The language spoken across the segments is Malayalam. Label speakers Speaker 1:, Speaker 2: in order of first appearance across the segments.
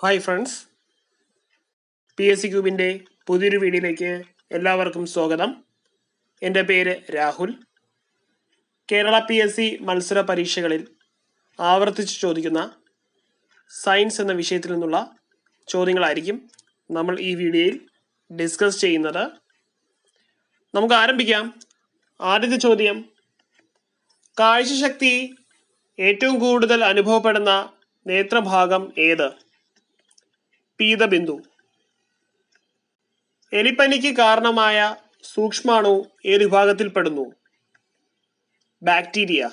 Speaker 1: hi friends P S C ക്യൂബിൻ്റെ പുതിയൊരു വീഡിയോയിലേക്ക് എല്ലാവർക്കും സ്വാഗതം എൻ്റെ പേര് Rahul Kerala P S C മത്സര പരീക്ഷകളിൽ ആവർത്തിച്ച് ചോദിക്കുന്ന സയൻസ് എന്ന വിഷയത്തിൽ നിന്നുള്ള ചോദ്യങ്ങളായിരിക്കും നമ്മൾ ഈ വീഡിയോയിൽ ഡിസ്കസ് ചെയ്യുന്നത് നമുക്ക് ആരംഭിക്കാം ആദ്യത്തെ ചോദ്യം കാഴ്ചശക്തി ഏറ്റവും കൂടുതൽ അനുഭവപ്പെടുന്ന നേത്രഭാഗം ഏത് പീതബിന്ദു എലിപ്പനിക്ക് കാരണമായ സൂക്ഷ്മാണു ഏത് വിഭാഗത്തിൽപ്പെടുന്നു ബാക്ടീരിയ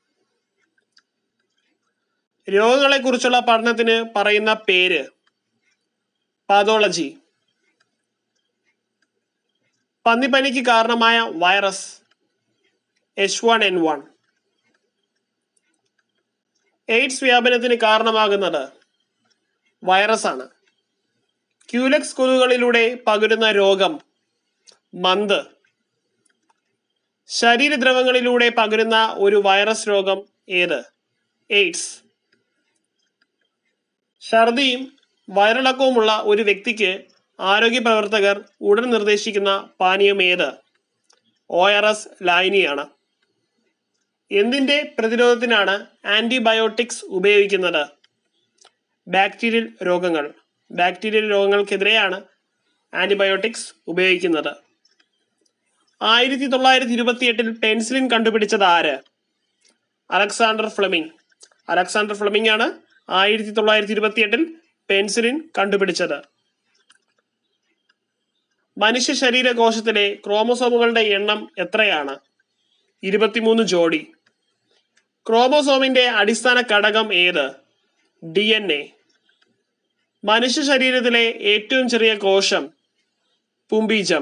Speaker 1: രോഗങ്ങളെക്കുറിച്ചുള്ള പഠനത്തിന് പറയുന്ന പേര് പാതോളജി പന്നിപ്പനിക്ക് കാരണമായ virus H one N one AIDS വ്യാപനത്തിന് കാരണമാകുന്നത് വൈറസ് ആണ് ക്യൂലക്സ് കൊതുകുകളിലൂടെ പകരുന്ന രോഗം മന്ത് ശരീരദ്രവങ്ങളിലൂടെ പകരുന്ന ഒരു വൈറസ് രോഗം ഏത് എയ്ഡ്സ് ഛർദിയും വയറിളക്കവുമുള്ള ഒരു വ്യക്തിക്ക് ആരോഗ്യ പ്രവർത്തകർ ഉടൻ നിർദ്ദേശിക്കുന്ന പാനീയം ഏത് ഒ ആർ എസ് ലായനിയാണ് എന്തിന്റെ പ്രതിരോധത്തിനാണ് ആന്റിബയോട്ടിക്സ് ഉപയോഗിക്കുന്നത് ബാക്ടീരിയൽ രോഗങ്ങൾ ബാക്ടീരിയൽ രോഗങ്ങൾക്കെതിരെയാണ് ആന്റിബയോട്ടിക്സ് ഉപയോഗിക്കുന്നത് ആയിരത്തി തൊള്ളായിരത്തി ഇരുപത്തി എട്ടിൽ പെൻസിലിൻ കണ്ടുപിടിച്ചത് ആര് അലക്സാണ്ടർ ഫ്ലെമിംഗ് അലക്സാണ്ടർ ഫ്ലെമിംഗ് ആണ് ആയിരത്തി തൊള്ളായിരത്തി ഇരുപത്തി എട്ടിൽ പെൻസിലിൻ കണ്ടുപിടിച്ചത് മനുഷ്യ ശരീരകോശത്തിലെ ക്രോമസോമുകളുടെ എണ്ണം എത്രയാണ് ഇരുപത്തിമൂന്ന് ജോഡി ക്രോമോസോമിന്റെ അടിസ്ഥാന ഘടകം ഏത് ഡി എൻ എ മനുഷ്യ ശരീരത്തിലെ ഏറ്റവും ചെറിയ കോശം പുംബീജം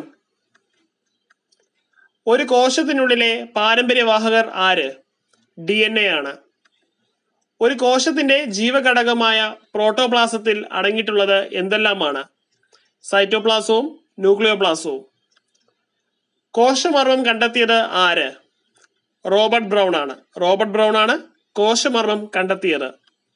Speaker 1: ഒരു കോശത്തിനുള്ളിലെ പാരമ്പര്യവാഹകർ ആര് ഡി എൻ എ ആണ് ഒരു കോശത്തിന്റെ ജീവഘടകമായ പ്രോട്ടോപ്ലാസത്തിൽ അടങ്ങിയിട്ടുള്ളത് എന്തെല്ലാമാണ് സൈറ്റോപ്ലാസവും ന്യൂക്ലിയോപ്ലാസവും കോശമർമ്മം കണ്ടെത്തിയത് ആര് റോബർട്ട് ബ്രൗൺ ആണ് റോബർട്ട് ബ്രൗൺ ആണ് കോശമർമ്മം കണ്ടെത്തിയത്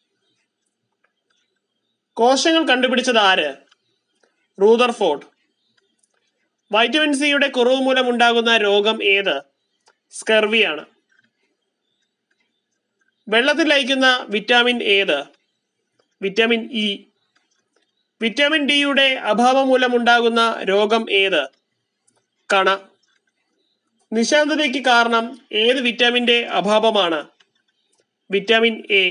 Speaker 1: കോശങ്ങൾ കണ്ടുപിടിച്ചത് ആര് റൂദർഫോർഡ് വൈറ്റമിൻ സിയുടെ കുറവ് മൂലം ഉണ്ടാകുന്ന രോഗം ഏത് സ്കർവിയാണ് വെള്ളത്തിൽ ലയിക്കുന്ന വിറ്റാമിൻ ഏത് വിറ്റാമിൻ ഇ വിറ്റാമിൻ ഡിയുടെ അഭാവം മൂലമുണ്ടാകുന്ന രോഗം ഏത് കണ നിശാന്തതയ്ക്ക് കാരണം ഏത് വിറ്റാമിന്റെ അഭാവമാണ് വിറ്റാമിൻ എ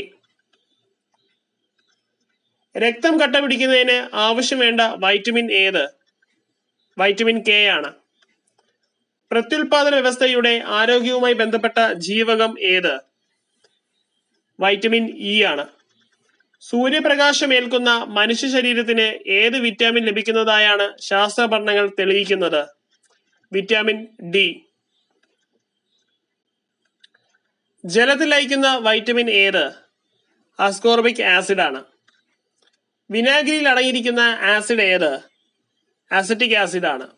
Speaker 1: രക്തം കട്ട പിടിക്കുന്നതിന് ആവശ്യം വേണ്ട വൈറ്റമിൻ ഏത് വൈറ്റമിൻ കെ ആണ് പ്രത്യുൽപാദന വ്യവസ്ഥയുടെ ആരോഗ്യവുമായി ബന്ധപ്പെട്ട ജീവകം ഏത് വൈറ്റമിൻ ഇ ആണ് സൂര്യപ്രകാശം ഏൽക്കുന്ന മനുഷ്യ ശരീരത്തിന് ഏത് വിറ്റാമിൻ ലഭിക്കുന്നതായാണ് ശാസ്ത്ര പഠനങ്ങൾ തെളിയിക്കുന്നത് വിറ്റാമിൻ ഡി ജലത്തിൽ ലയിക്കുന്ന വൈറ്റമിൻ ഏത് അസ്കോർബിക് ആസിഡ് ആണ് വിനാഗിരിയിൽ അടങ്ങിയിരിക്കുന്ന ആസിഡ് ഏത് ആസിറ്റിക് ആസിഡ് ആണ്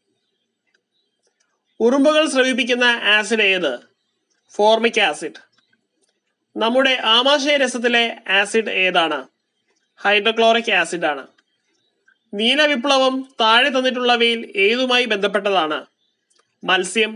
Speaker 1: ഉറുമ്പുകൾ സ്രവിപ്പിക്കുന്ന ആസിഡ് ഏത് ഫോർമിക് ആസിഡ് നമ്മുടെ ആമാശയ രസത്തിലെ ആസിഡ് ഏതാണ് ഹൈഡ്രോക്ലോറിക് ആസിഡ് ആണ് നീല വിപ്ലവം താഴെ തന്നിട്ടുള്ളവയിൽ ഏതുമായി ബന്ധപ്പെട്ടതാണ് മത്സ്യം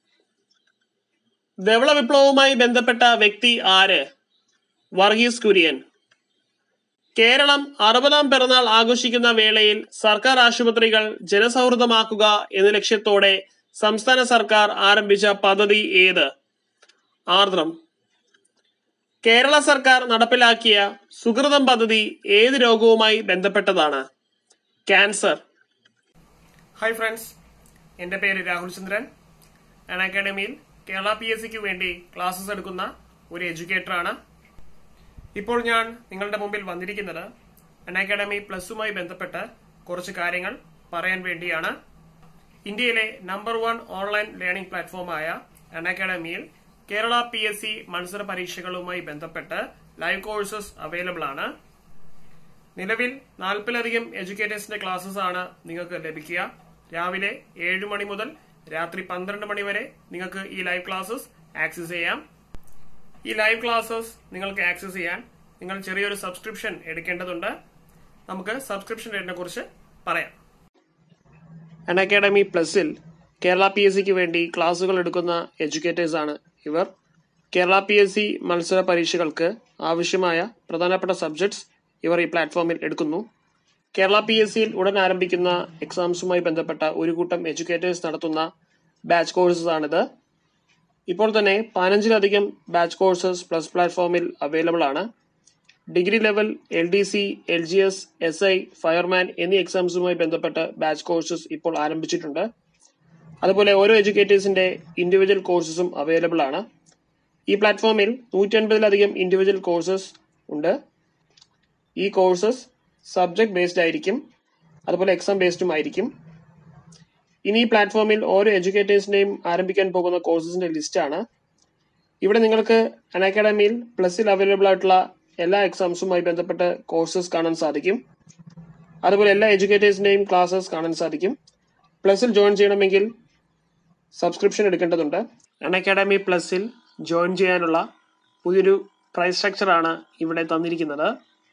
Speaker 1: ധവള വിപ്ലവവുമായി ബന്ധപ്പെട്ട വ്യക്തി ആര് വർഗീസ് കുര്യൻ കേരളം അറുപതാം പിറന്നാൾ ആഘോഷിക്കുന്ന വേളയിൽ സർക്കാർ ആശുപത്രികൾ ജനസൗഹൃദമാക്കുക എന്ന ലക്ഷ്യത്തോടെ സംസ്ഥാന സർക്കാർ ആരംഭിച്ച പദ്ധതി ഏത് ആർദ്രം കേരള സർക്കാർ നടപ്പിലാക്കിയ സുഹൃതം പദ്ധതി ഏത് രോഗവുമായി ബന്ധപ്പെട്ടതാണ് ക്യാൻസർ ഹായ് ഫ്രണ്ട്സ് എൻ്റെ പേര് രാഹുൽ ചന്ദ്രൻ അൺ അക്കാഡമിയിൽ കേരള പി എസ് സിക്ക് വേണ്ടി ക്ലാസ്സസ് എടുക്കുന്ന ഒരു എഡ്യൂക്കേറ്ററാണ് ഇപ്പോൾ ഞാൻ നിങ്ങളുടെ മുമ്പിൽ വന്നിരിക്കുന്നത് അൺ അക്കാഡമി പ്ലസുമായി ബന്ധപ്പെട്ട് കുറച്ച് കാര്യങ്ങൾ പറയാൻ വേണ്ടിയാണ് ഇന്ത്യയിലെ നമ്പർ വൺ ഓൺലൈൻ ലേണിംഗ് പ്ലാറ്റ്ഫോമായ അൺ അക്കാഡമിയിൽ കേരള പി എസ് സി മത്സര പരീക്ഷകളുമായി ബന്ധപ്പെട്ട് ലൈവ് കോഴ്സസ് അവൈലബിൾ ആണ് നിലവിൽ നാൽപ്പതിലധികം എഡ്യൂക്കേറ്റേഴ്സിന്റെ ക്ലാസ്സസ് ആണ് നിങ്ങൾക്ക് ലഭിക്കുക രാവിലെ ഏഴ് മണി മുതൽ രാത്രി പന്ത്രണ്ട് മണി വരെ നിങ്ങൾക്ക് ഈ ലൈവ് ക്ലാസ്സസ് ആക്സസ് ചെയ്യാം ഈ ലൈവ് ക്ലാസ്സസ് നിങ്ങൾക്ക് ആക്സസ് ചെയ്യാൻ നിങ്ങൾ ചെറിയൊരു സബ്സ്ക്രിപ്ഷൻ എടുക്കേണ്ടതുണ്ട് നമുക്ക് സബ്സ്ക്രിപ്ഷൻ റേറ്റിനെ കുറിച്ച് പറയാം അൺ അക്കാഡമി പ്ലസിൽ കേരള പി എസ് സിക്ക് വേണ്ടി ക്ലാസുകൾ എടുക്കുന്ന എഡ്യൂക്കേറ്റേഴ്സ് ആണ് ഇവർ കേരള പി എസ് സി മത്സര പരീക്ഷകൾക്ക് ആവശ്യമായ പ്രധാനപ്പെട്ട സബ്ജക്ട്സ് ഇവർ ഈ പ്ലാറ്റ്ഫോമിൽ എടുക്കുന്നു കേരള പി എസ് സിയിൽ ഉടൻ ആരംഭിക്കുന്ന എക്സാംസുമായി ബന്ധപ്പെട്ട ഒരു കൂട്ടം എഡ്യൂക്കേറ്റേഴ്സ് നടത്തുന്ന ബാച്ച് കോഴ്സസ് ആണിത് ഇപ്പോൾ തന്നെ പതിനഞ്ചിലധികം ബാച്ച് കോഴ്സസ് പ്ലസ് പ്ലാറ്റ്ഫോമിൽ അവൈലബിൾ ആണ് degree level L D C L G S S I fireman എന്നീ എക്സാംസുമായി ബന്ധപ്പെട്ട് ബാച്ച് കോഴ്സസ് ഇപ്പോൾ ആരംഭിച്ചിട്ടുണ്ട് അതുപോലെ ഓരോ എഡ്യൂക്കേറ്റേഴ്സിന്റെ ഇൻഡിവിജ്വൽ കോഴ്സസും അവൈലബിൾ ആണ് ഈ പ്ലാറ്റ്ഫോമിൽ നൂറ്റി അൻപതിലധികം ഇൻഡിവിജ്വൽ കോഴ്സസ് ഉണ്ട് ഈ കോഴ്സസ് സബ്ജക്ട് ബേസ്ഡ് ആയിരിക്കും അതുപോലെ എക്സാം ബേസ്ഡും ആയിരിക്കും ഇനി ഈ പ്ലാറ്റ്ഫോമിൽ ഓരോ എഡ്യൂക്കേറ്റേഴ്സിന്റെയും ആരംഭിക്കാൻ പോകുന്ന കോഴ്സസിന്റെ ലിസ്റ്റാണ് ഇവിടെ നിങ്ങൾക്ക് അൺ അക്കാഡമിയിൽ പ്ലസിൽ അവൈലബിൾ ആയിട്ടുള്ള എല്ലാ എക്സാംസുമായി ബന്ധപ്പെട്ട കോഴ്സസ് കാണാൻ സാധിക്കും അതുപോലെ എല്ലാ എഡ്യൂക്കേറ്റേഴ്സിന്റെയും ക്ലാസ്സസ് കാണാൻ സാധിക്കും പ്ലസിൽ ജോയിൻ ചെയ്യണമെങ്കിൽ സബ്സ്ക്രിപ്ഷൻ എടുക്കേണ്ടതുണ്ട് അൺ അക്കാഡമി പ്ലസിൽ ജോയിൻ ചെയ്യാനുള്ള പുതിയൊരു പ്രൈസ് സ്ട്രക്ചറാണ് ഇവിടെ തന്നിരിക്കുന്നത്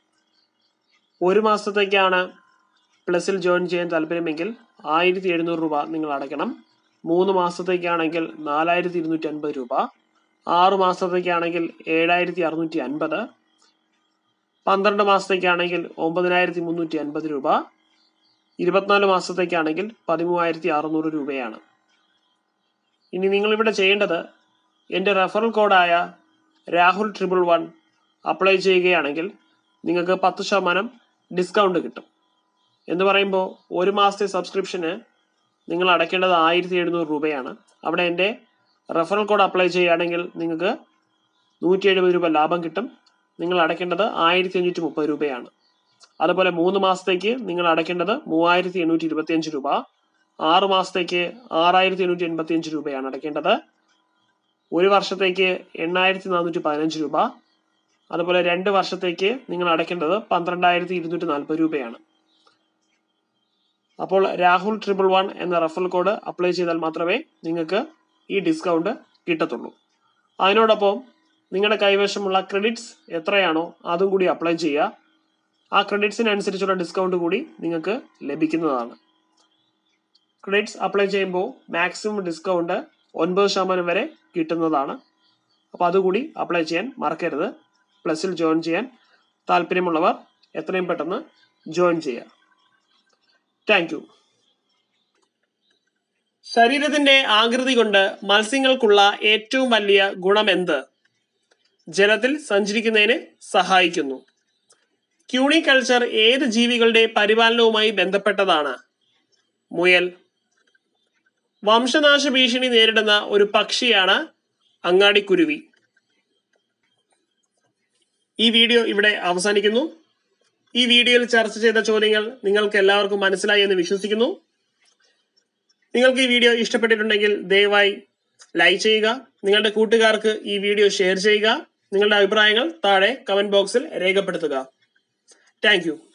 Speaker 1: ഒരു മാസത്തേക്കാണ് പ്ലസിൽ ജോയിൻ ചെയ്യാൻ താല്പര്യമെങ്കിൽ ആയിരത്തി എഴുന്നൂറ് രൂപ നിങ്ങൾ അടയ്ക്കണം മൂന്ന് മാസത്തേക്കാണെങ്കിൽ നാലായിരത്തി ഇരുന്നൂറ്റി അൻപത് രൂപ ആറ് മാസത്തേക്കാണെങ്കിൽ ഏഴായിരത്തി അറുന്നൂറ്റി അൻപത് പന്ത്രണ്ട് മാസത്തേക്കാണെങ്കിൽ ഒമ്പതിനായിരത്തി മുന്നൂറ്റി അൻപത് രൂപ ഇരുപത്തിനാല് മാസത്തേക്കാണെങ്കിൽ പതിമൂവായിരത്തി അറുന്നൂറ് രൂപയാണ് ഇനി നിങ്ങൾ ഇവിടെ ചെയ്യേണ്ടത് എൻ്റെ റെഫറൽ കോഡായ രാഹുൽ ട്രിപ്പിൾ വൺ അപ്ലൈ ചെയ്യുകയാണെങ്കിൽ നിങ്ങൾക്ക് പത്ത് ശതമാനം ഡിസ്കൗണ്ട് കിട്ടും എന്ന് പറയുമ്പോൾ ഒരു മാസത്തെ സബ്സ്ക്രിപ്ഷന് നിങ്ങൾ അടയ്ക്കേണ്ടത് ആയിരത്തി എഴുന്നൂറ് രൂപയാണ് അവിടെ എൻ്റെ റെഫറൽ കോഡ് അപ്ലൈ ചെയ്യുകയാണെങ്കിൽ നിങ്ങൾക്ക് നൂറ്റി എഴുപത് രൂപ ലാഭം കിട്ടും നിങ്ങൾ അടയ്ക്കേണ്ടത് ആയിരത്തി അഞ്ഞൂറ്റി മുപ്പത് രൂപയാണ് അതുപോലെ മൂന്ന് മാസത്തേക്ക് നിങ്ങൾ അടയ്ക്കേണ്ടത് മൂവായിരത്തി എണ്ണൂറ്റി ഇരുപത്തി അഞ്ച് രൂപ ആറ് മാസത്തേക്ക് ആറായിരത്തി എണ്ണൂറ്റി എൺപത്തി അഞ്ച് രൂപയാണ് അടയ്ക്കേണ്ടത് ഒരു വർഷത്തേക്ക് എണ്ണായിരത്തി നാനൂറ്റി പതിനഞ്ച് രൂപ അതുപോലെ രണ്ട് വർഷത്തേക്ക് നിങ്ങൾ അടയ്ക്കേണ്ടത് പന്ത്രണ്ടായിരത്തി ഇരുന്നൂറ്റി നാൽപ്പത് രൂപയാണ് അപ്പോൾ രാഹുൽ ട്രിപ്പിൾ വൺ എന്ന റഫറൽ കോഡ് അപ്ലൈ ചെയ്താൽ മാത്രമേ നിങ്ങൾക്ക് ഈ ഡിസ്കൗണ്ട് കിട്ടത്തുള്ളൂ അതിനോടൊപ്പം നിങ്ങളുടെ കൈവശമുള്ള ക്രെഡിറ്റ്സ് എത്രയാണോ അതും കൂടി അപ്ലൈ ചെയ്യുക ആ ക്രെഡിറ്റ്സിനനുസരിച്ചുള്ള ഡിസ്കൗണ്ട് കൂടി നിങ്ങൾക്ക് ലഭിക്കുന്നതാണ് ക്രെഡിറ്റ്സ് അപ്ലൈ ചെയ്യുമ്പോൾ മാക്സിമം ഡിസ്കൗണ്ട് ഒൻപത് ശതമാനം വരെ കിട്ടുന്നതാണ് അപ്പോൾ അതുകൂടി അപ്ലൈ ചെയ്യാൻ മറക്കരുത് പ്ലസിൽ ജോയിൻ ചെയ്യാൻ താല്പര്യമുള്ളവർ എത്രയും പെട്ടെന്ന് ജോയിൻ ചെയ്യുക താങ്ക് യു ശരീരത്തിന്റെ ആകൃതി കൊണ്ട് മത്സ്യങ്ങൾക്കുള്ള ഏറ്റവും വലിയ ഗുണം എന്ത് ജലത്തിൽ സഞ്ചരിക്കുന്നതിന് സഹായിക്കുന്നു ക്യൂണിക്കൾച്ചർ ഏത് ജീവികളുടെ പരിപാലനവുമായി ബന്ധപ്പെട്ടതാണ് മുയൽ വംശനാശ ഭീഷണി നേരിടുന്ന ഒരു പക്ഷിയാണ് അങ്ങാടിക്കുരുവി ഈ വീഡിയോ ഇവിടെ അവസാനിക്കുന്നു ഈ വീഡിയോയിൽ ചർച്ച ചെയ്ത ചോദ്യങ്ങൾ നിങ്ങൾക്ക് എല്ലാവർക്കും മനസ്സിലായി എന്ന് വിശ്വസിക്കുന്നു നിങ്ങൾക്ക് ഈ വീഡിയോ ഇഷ്ടപ്പെട്ടിട്ടുണ്ടെങ്കിൽ ദയവായി ലൈക്ക് ചെയ്യുക നിങ്ങളുടെ കൂട്ടുകാർക്ക് ഈ വീഡിയോ ഷെയർ ചെയ്യുക നിങ്ങളുടെ അഭിപ്രായങ്ങൾ താഴെ കമന്റ് ബോക്സിൽ രേഖപ്പെടുത്തുക താങ്ക്